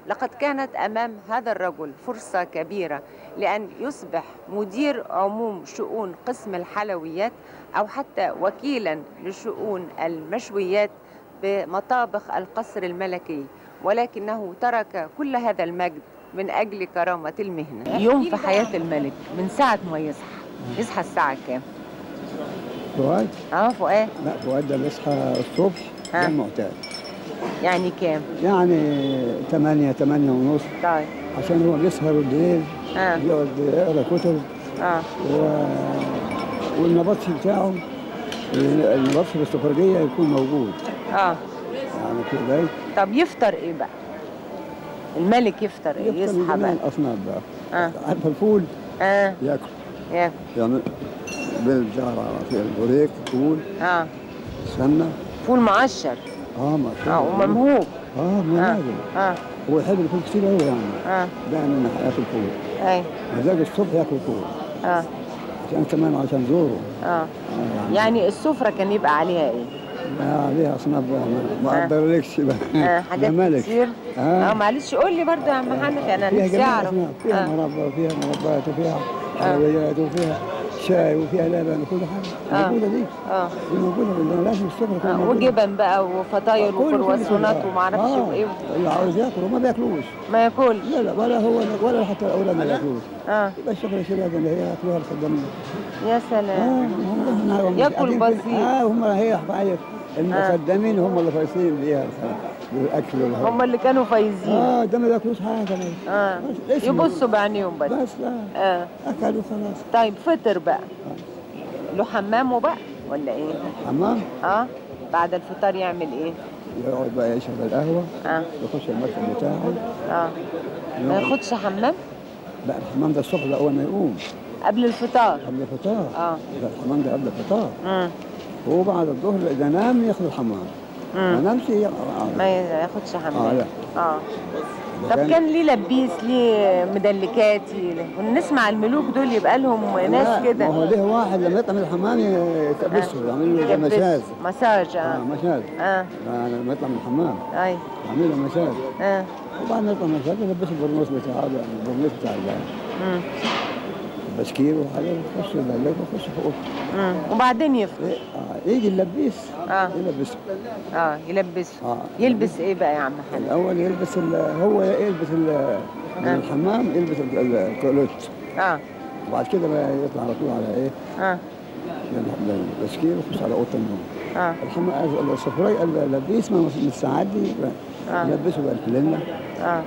لقد كانت امام هذا الرجل فرصه كبيره لان يصبح مدير عموم شؤون قسم الحلويات او حتى وكيلا لشؤون المشويات بمطابخ القصر الملكي ولكنه ترك كل هذا المجد من اجل كرامه المهنه يوم في حياه الملك من ساعه ما يصحى يصحى الساعه كام فؤاد اه فؤاد لا فؤاد ده بيصحى الصبح ها. ده المعتاد يعني كام يعني 8 8 ونص طيب عشان هو بيسهر الليل اه بيقعد يقرا كتب اه و... والنبطش بتاعه النبطش الاستخراجية يكون موجود اه يعني كده طب يفطر ايه بقى الملك يفطر ايه يفطر من يصحى جميع بقى الأصناف بقى اه عارفة الفول اه ياكل يا يعني بالبتاع في البوريك فول اه سمنة فول معشر اه ما شاء اه الله وممهوب اه اه منازل اه هو يحب الفول كتير قوي يعني اه دائما ياكل فول اي مزاج الصبح ياكل فول اه عشان كمان عشان زوره اه آه يعني السفرة كان يبقى عليها ايه؟ ما عليها اصناف بقى ما- ما آه. اقدرلكش بقى آه ده حاجات ملك كتير اه اه معلش قول لي برضه يا عم حنفي انا فيها نفسي جميع اعرف الاصناف فيها آه. مربى وفيها مربات وفيها آه. حلويات وفيها شاي وفيها لبن وكل حاجه آه. موجوده دي اه دي موجوده بالله لازم الصبح تكون آه، موجودة. وجبن بقى وفطاير كل- كل- كل- وكرواسونات آه. ومعرفش آه. وايه اللي عاوز ياكل وما بياكلوش ما ياكلش لا لا ولا هو ولا حتى الاولاد ما بياكلوش اه يبقى الشغل الشباب اللي هي ياكلوها الخدامين يا اه سلام هم هم ياكل قاعدين في- بسيط. اه هم هي حبايب الخدامين هم اللي فايصين بيها بالاكل والهواء هم اللي كانوا فايزين اه ده ما بياكلوش حاجه بس. اه بس اسمه. يبصوا بعينيهم بس بس لا اه اكلوا خلاص طيب فطر بقى له حمامه بقى ولا ايه؟ حمام اه بعد الفطار يعمل ايه؟ يقعد بقى يشرب القهوه اه يخش المكتب بتاعه اه ما يقعد- ياخدش حمام لا الحمام ده الصبح ده اول ما يقوم قبل الفطار قبل الفطار اه لا الحمام ده قبل الفطار امم هو بعد الظهر اذا نام ياخذ الحمام ما امم نامش ي- ما ياخدش اه حمام لا اه إذا طب كان ليه لبيس ليه مدلكاتي ونسمع الملوك دول يبقى لهم لا، ناس ما هو كده له واحد لما يطلع من الحمام يكبسه يعمل له يكبس. مساج مساج اه اه مساج اه يعني لما يطلع من الحمام اي يعمل له مساج اه وبعد ما يطلع من المساج يلبسه البرنوس بتاعه ده، البرنوس بتاع ال- امم البشكير وحاجه يخش يدلك ويخش في اوضته امم وبعدين يفطر إيه، آه، يجي اللبيس اه يلبسه اه يلبسه اه يلبس ايه بقى يا عم حنان الاول يلبس ال- هو يلبس ال- من آه. الحمام يلبس ال- ال- الكولوت اه وبعد كده بقى يطلع على طول على ايه اه لل- للبشكير ويخش على اوضه النوم اه الحمام الصفراء اللبيس ما من الساعات دي آه. يلبسوا بقى الفلنة اه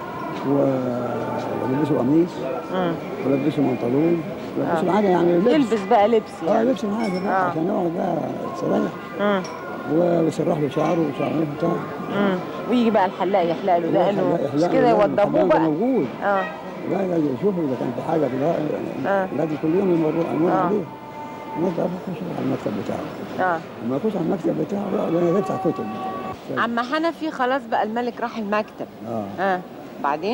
و- ويلبسوا قميص امم ويلبسوا بنطلون ويلبسوا آه. حاجه يعني لبس يلبس بقى لبس اه يعني لبس حاجه آه. بقى عشان يقعد بقى يستريح امم ويسرح له شعره وشعره بتاعه امم ويجي بقى الحلاق يحلق له دقنه يحلق- مش يحلق كده له يوضبوه الحمام ده بقى موجود اه لا لا يشوفوا اذا كان في حاجه في الها- آه. لازم كل يوم يمروا يمر آه. عليه الناس ده يخش على المكتب بتاعه اه لما يخش على المكتب بتاعه بقى ده يفتح كتب عم حنفي خلاص بقى الملك راح المكتب اه اه بعدين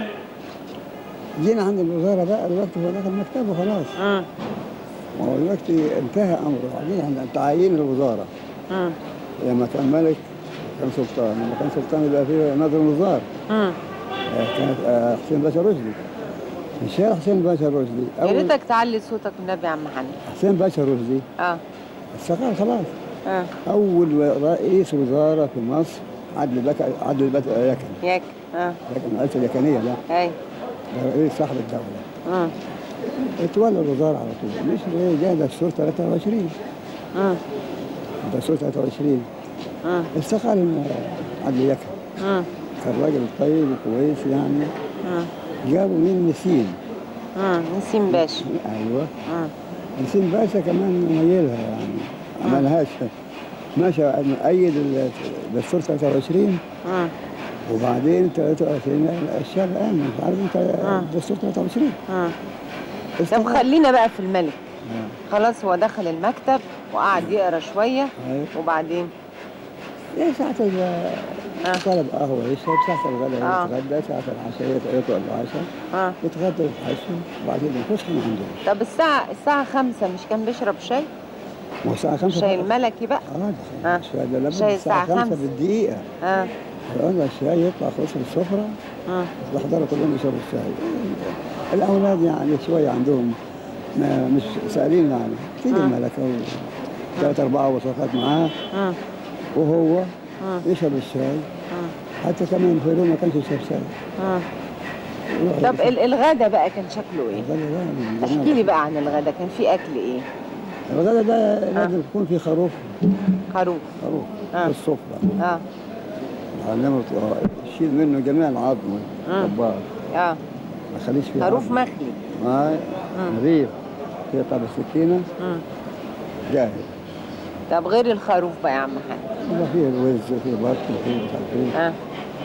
جينا عند الوزاره بقى دلوقتي هو دخل مكتبه خلاص امم وهو دلوقتي انتهى امره بعدين عند تعيين الوزاره امم لما كان ملك كان سلطان لما كان سلطان يبقى فيه ناظر الوزار امم آه، كانت آه، حسين باشا رشدي في الشارع حسين باشا رشدي يا اول ريتك تعلي صوتك النبي يا عم حنفي حسين باشا رشدي اه استقال خلاص اه اول رئيس وزاره في مصر عدل بك عدل بك يكن ياك اه لكن الألف اليكنيه لا اي ده رئيس صاحب الدوله امم اتولى الوزاره على طول مش ايه جاء دستور 23 امم دستور 23 امم استقال عدل يكن امم كان راجل طيب وكويس يعني امم جابوا مين نسيم امم نسيم باشا ايوه امم نسيم باشا كمان مميلها يعني ما عملهاش ماشي أيد الدستور 23 امم وبعدين 23 الشاب قام مش عارف انت آه. الدستور 23 امم طب استقال. خلينا بقى في الملك آه. خلاص هو دخل المكتب وقعد يقرا شويه أيوة. وبعدين ايه ساعة ال- آه. طلب قهوة يشرب ساعة الغداء آه. يتغدى ساعة العشاء يطلع العشاء اه يتغدى ويتعشى وبعدين الفسحة ما عندوش طب الساعه الساعه خمسة مش كان بيشرب شاي ما هو الساعة 5 شاي الملكي بقى اه آه. ده الشاي ده لما شاي الساعة الساعة 5 خمسة. بالدقيقة اه فقلنا الشاي يطلع خش السفرة مم. يحضروا كلهم يشربوا الشاي الأولاد يعني شوية عندهم ما مش سائلين يعني تيجي مم. الملكة و- ثلاث أربعة وصفات معاه مم. وهو مم. يشرب الشاي مم. حتى كمان في اليوم ما كانش يشرب شاي مم. يروح طب يشرب- ال- الغدا بقى كان شكله ايه؟ الغدا ده من احكي زمان. لي بقى عن الغدا كان في اكل ايه؟ الغدا ده لازم يكون فيه خروف خروف خروف آه. في السفرة اه علمه يشيل منه جميع العظم مم. والكبار اه ما خليش فيه خروف عظم. مخلي ما مم. رغيف يقطع بالسكينة مم. جاهز طب غير الخروف بقى يا عم حاج يبقى فيه الوز وفيه بط وفيه مش عارف ايه اه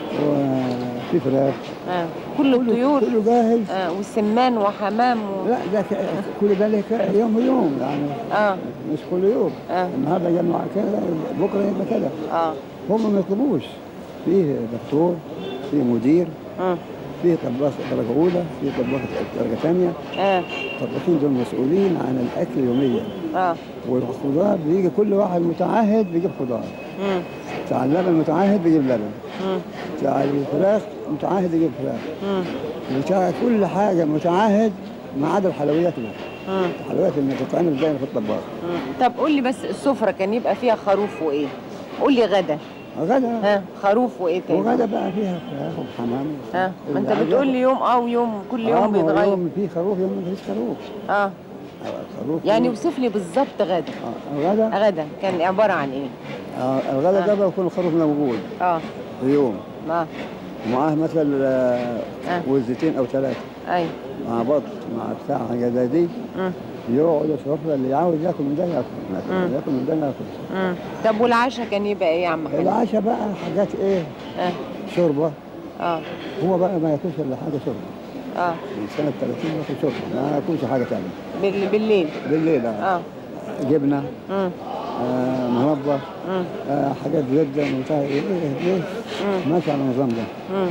وفي فراخ اه كل الطيور كله جاهز آه وسمان وحمام و... لا ده ك- كل ده لك يوم ويوم يعني اه مش كل يوم آه. النهارده جمع كده بكره يبقى كده اه هم ما يطلبوش فيه دكتور فيه مدير مم. فيه طباخ درجه اولى فيه طباخ درجه ثانيه اه الطباخين دول مسؤولين عن الاكل يوميا اه والخضار بيجي كل واحد متعهد بيجيب خضار مم. بتاع اللبن متعهد بيجيب لبن مم. بتاع الفراخ متعهد يجيب فراخ مم. بتاع كل حاجه متعهد ما عدا الحلويات لا مم. الحلويات اللي بتتعمل دايما في الطباخ مم. طب قول لي بس السفرة كان يبقى فيها خروف وايه؟ قول لي غدا غدا ها خروف وايه تاني؟ وغدا بقى فيها فراخ وحمام ها ما انت اللي بتقول لي عايزاه. يوم اه ويوم كل آه، يوم ما هو بيتغير يوم في خروف يوم ما فيش خروف اه آه، خروف يعني يوم- وصف لي بالظبط غدا آه، الغدا غدا كان عبارة عن ايه؟ آه، الغدا آه. ده بيكون الخروف موجود اه في يوم اه ومعاه مثلا آه، آه. وزتين او ثلاثه ايوه مع بط مع بتاع حاجه زي دي مم. يقعد السفره اللي عاوز ياكل من ده ياكل مم. ياكل من ده ياكل مم. طب والعشاء كان يبقى ايه يا عم حلو؟ العشاء بقى حاجات ايه اه شوربه اه هو بقى ما ياكلش الا حاجه شوربه اه من سنه 30 ياكل شوربه ما ياكلش حاجه ثانيه بال- بالليل بالليل آه. اه جبنه مم. آه مربى مم. آه حاجات زبده وبتاع ايه ايه ليه مم. ماشي على النظام ده مم.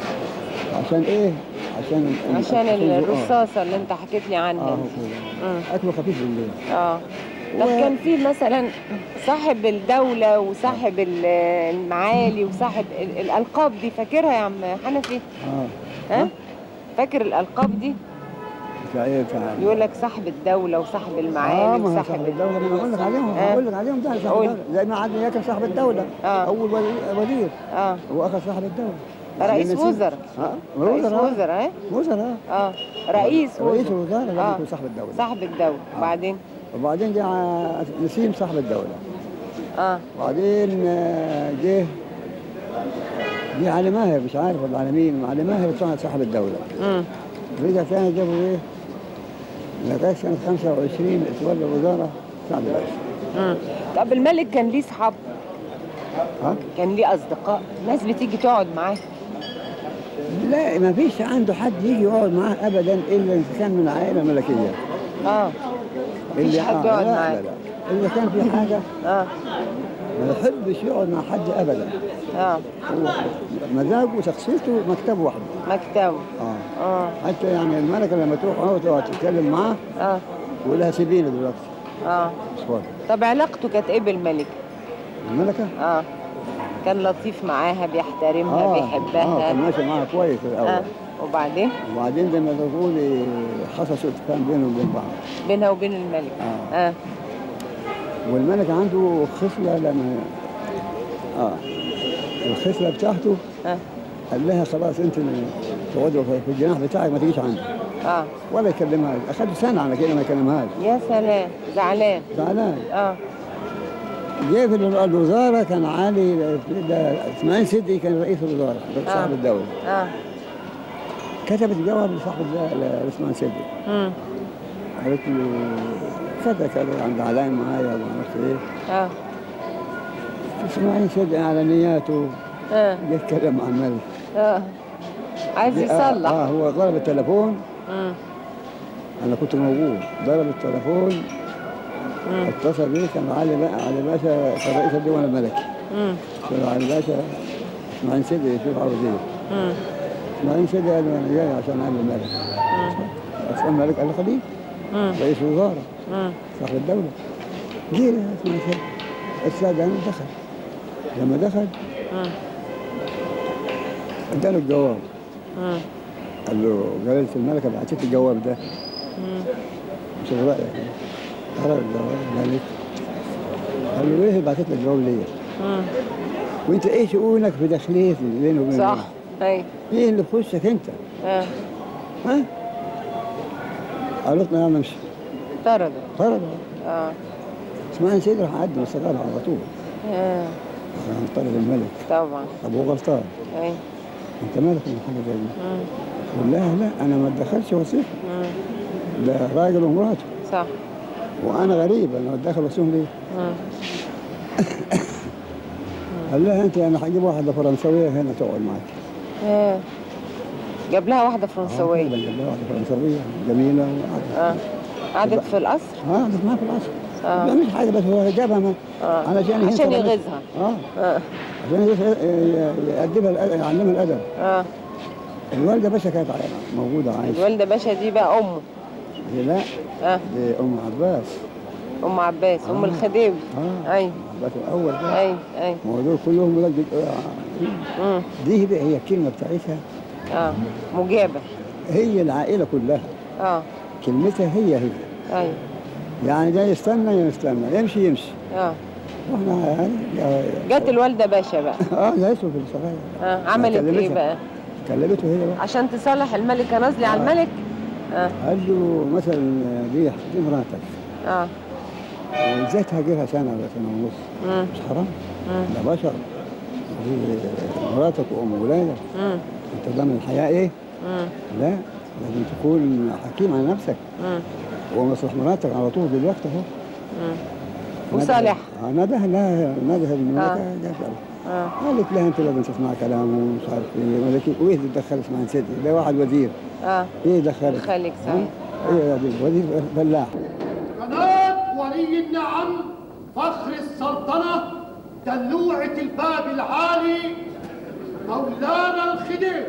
عشان ايه عشان عشان ذوق. آه. الرصاصة اللي انت حكيت لي عنها اه دي. كده. مم. اكله خفيف بالليل اه طب و- كان في مثلا صاحب الدولة وصاحب ال- المعالي وصاحب ال- الألقاب دي فاكرها يا عم حنفي؟ اه ها؟ فاكر الألقاب دي؟ بتاع ايه بتاع يقول لك صاحب الدولة وصاحب اه المعالي ما هو وصاحب صاحب ال- الدولة ما انا بقول لك عليهم آه. بقول لك عليهم ده صاحب قول. الدولة زي ما عاد ياكل صاحب الدولة آه. أول ولي- وزير اه هو أخذ صاحب الدولة رئيس بعدين نسيب- وزراء اه رئيس وزراء وزراء ها؟ وزراء اه رئيس رئيس وزراء الوزراء لازم آه. يكون صاحب الدولة صاحب الدولة آه. وبعدين وبعدين جه ع- نسيم صاحب الدولة اه وبعدين آه، جه جه علي ماهر مش عارف ولا على مين علي ماهر صاحب صاحب الدولة امم رجع تاني جابوا ايه لغاية سنة 25 اتولى الوزارة سعد الرئيس امم طب الملك كان ليه صحاب ها كان ليه أصدقاء ناس بتيجي تقعد معاه لا ما فيش عنده حد يجي يقعد معاه ابدا الا اذا كان من العائله الملكيه اه مفيش اللي حد آه، يقعد لا معاه. لا لا اذا كان في حاجه اه ما يحبش يقعد مع حد ابدا اه هو مزاجه وشخصيته مكتبه وحده مكتبه اه اه حتى يعني الملكه لما تروح هو تقعد تتكلم معاه اه يقول لها سيبيني دلوقتي اه مش فاضي طب علاقته كانت ايه بالملك الملكه اه كان لطيف معاها بيحترمها اه اه بيحبها كان ماشي معاها كويس في الاول اه وبعدين وبعدين زي ما تقول إيه، حصل سوء كان بينهم وبين بعض بينها وبين الملك آه. اه والملك عنده خصله لما اه الخصله بتاعته اه قال لها خلاص انت اللي تقعدوا في الجناح بتاعك ما تجيش عندي اه ولا يكلمها اخذ سنه على كده ما يكلمهاش يا سلام زعلان زعلان اه جه في الوزاره كان علي ده اسماعيل سيدي كان رئيس الوزاره صاحب آه. الدوله اه كتبت جواب لصاحب الد- لاسماعيل سيدي امم قالت له كذا كذا عند زعلان معايا وما اعرفش ايه اه اسماعيل سيدي على نياته اه جه يتكلم مع الملك اه عايز آه, يصلح اه هو ضرب التليفون امم انا كنت موجود ضرب التليفون امم اتصل بيه كان علي بقى علي باشا كان رئيس الديوان الملكي امم قال له علي باشا اسماعيل سيدي يشوف عاوز ايه امم اسماعيل سيدي قال له انا جاي عشان اقابل الملك اصل الملك قال له خليه امم رئيس وزاره امم صاحب الدوله جه يا اسماعيل سيدي السادة دخل لما دخل امم اداله الجواب مم. قال له جلالة الملكة بعتت الجواب ده مم. مش رأيك قرأ الجواب مالك قال له ليه بعتت لك الجواب ليه؟ مم. وانت ايه شؤونك في داخلية بينه وبين صح الله؟ اي ايه اللي بخشك انت؟ اه ها؟ قالت له يا عم امشي طرد طرد اه اسماعيل سيد راح عدى واستقال على طول اه راح طرد الملك طبعا طب هو غلطان اي انت مالك من حاجه زي دي؟ مم. قال لها لا انا ما اتدخلش وصيف مم. ده راجل ومراته صح وانا غريب انا اتدخل وصيهم ليه؟ مم. قال لها انت انا هجيب واحده فرنسويه هنا تقعد معاك اه جاب لها واحده آه، فرنسويه جاب لها واحده فرنسويه جميله وقعدت اه قعدت في القصر اه قعدت معاه في القصر آه. ما بيعملش حاجه بس هو جابها ما آه. علشان هي عشان طبعاً- يغيظها. اه اه عشان يغيظها، ي- يأدبها الأدب- يعلمها الادب اه الوالده باشا كانت ع- موجوده عايشه الوالده باشا دي بقى امه هي لا اه دي ام عباس ام عباس ام آه. الخديوي اه اي عباس الاول ده اي اي ما هو دول كلهم ولاد مم. دي بقى هي الكلمه بتاعتها اه مجابه هي العائله كلها اه كلمتها هي هي اي يعني ده يستنى يستنى يمشي يمشي اه واحنا جت الوالده باشا بقى اه لقيته في السرايا اه عملت ايه كلمتها. بقى كلمته هي بقى عشان تصالح الملكه نازله على الملك اه قال له مثلا دي دي مراتك اه وازاي تهاجرها سنه ولا سنه ونص مم. مش حرام مم. ده بشر دي مراتك وام ولادك مم. انت ضامن الحياه ايه؟ مم. لا لازم تكون حكيم على نفسك مم. ومصلح مراتك على طول دلوقتي اهو مم. وصالح آه، نده لها نده الملكه آه. جت اه قالت لها انت لازم تسمع كلامه ومش عارف ايه ولكن وايه اللي تدخل اسماعيل سيدي ده واحد وزير اه ايه دخلك؟ دخلك صحيح. ايه يا دي وزير فلاح قناة ولي النعم فخر السلطنة دلوعة الباب العالي مولانا الخديوي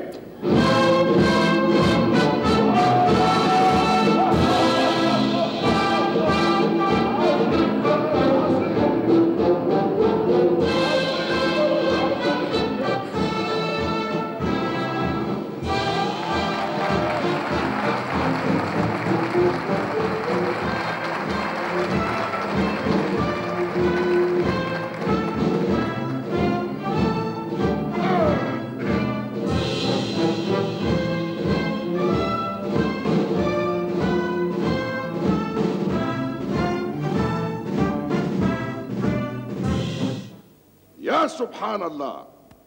يا سبحان الله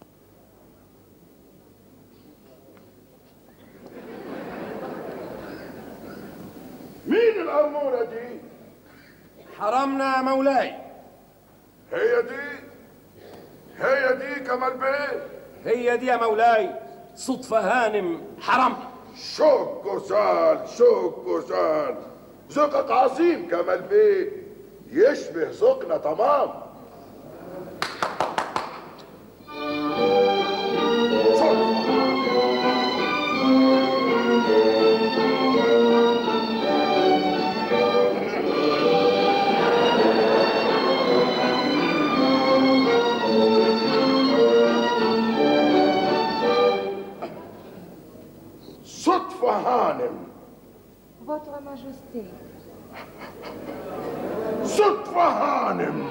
مين الأمورة دي؟ حرمنا مولاي هي دي هي دي كمال بيه هي دي يا مولاي صدفة هانم حرم شوق جسال شوق جسال ذوقك عظيم كمال بيه يشبه ذوقنا تمام صدفة. صدفة هانم Votre Majesté, صدفة هانم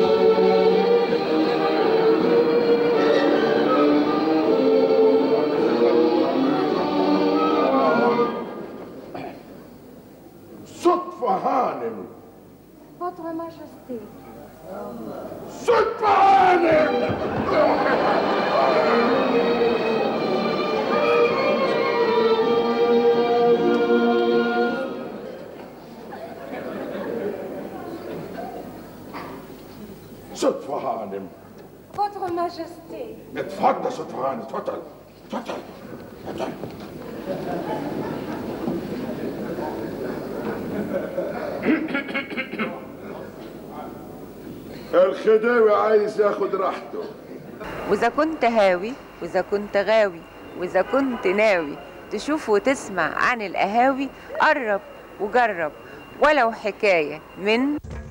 صدفة هانم Votre Majesté, صدفة هانم صدفة هانم Votre Majesté, اتفضل صدفة هانم اتفضل اتفضل اتفضل الخديوي عايز ياخد راحته واذا كنت هاوي واذا كنت غاوي واذا كنت ناوي تشوف وتسمع عن القهاوي قرب وجرب ولو حكايه من